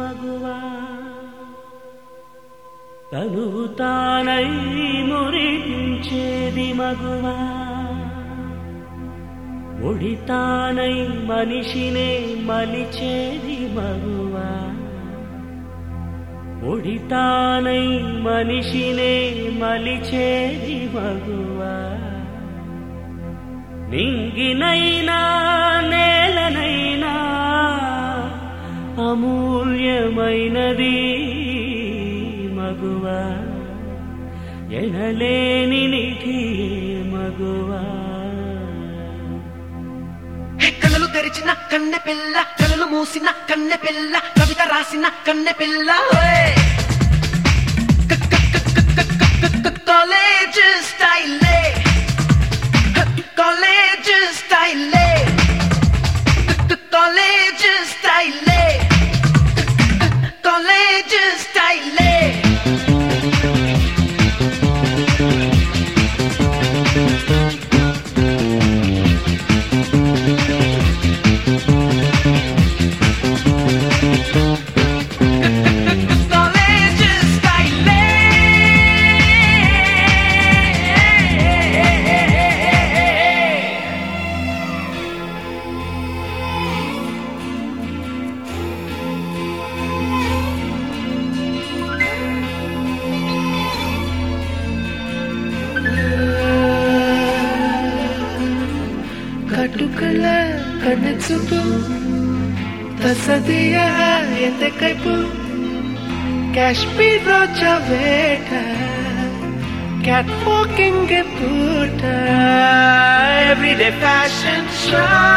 మగువా తనువు తానై మురిపించేది మగువా ఒడితానై మనిషినే మలిచేది మగువా ఒడితానై మనిషినే మలిచేది మగువా నింగినైనా నేలనైనా అమూల్యమైనది మగువా ఎనలేని నిధి మగువా హే, కళ్ళలు తెరిచిన కన్నె పిల్ల కళ్ళలు మూసిన కన్నె పిల్ల కవిత రాసిన కన్నె పిల్ల ఓయ్. క- క- క- క- క- క- క- క- కాలేజ్ స్టైలే హ, కాలేజ్ స్టైలే క- క- కాలేజ్ స్టైలే క- క- కాలేజ్ స్టైలే కాలేజ్ స్టైలే ಕಟುಕಳ ಕಣ್ಣುಚುಪು ತಸದಿಯ ಎದೆ ಕೈಪು ಕಾಶ್ಮೀರ ಚವೇಟ ಕ್ಯಾಟ್ ವಾಕಿಂಗ್ ಪೂಟ ಎವ್ರಿಡೇ ಫ್ಯಾಷನ್ ಶೋ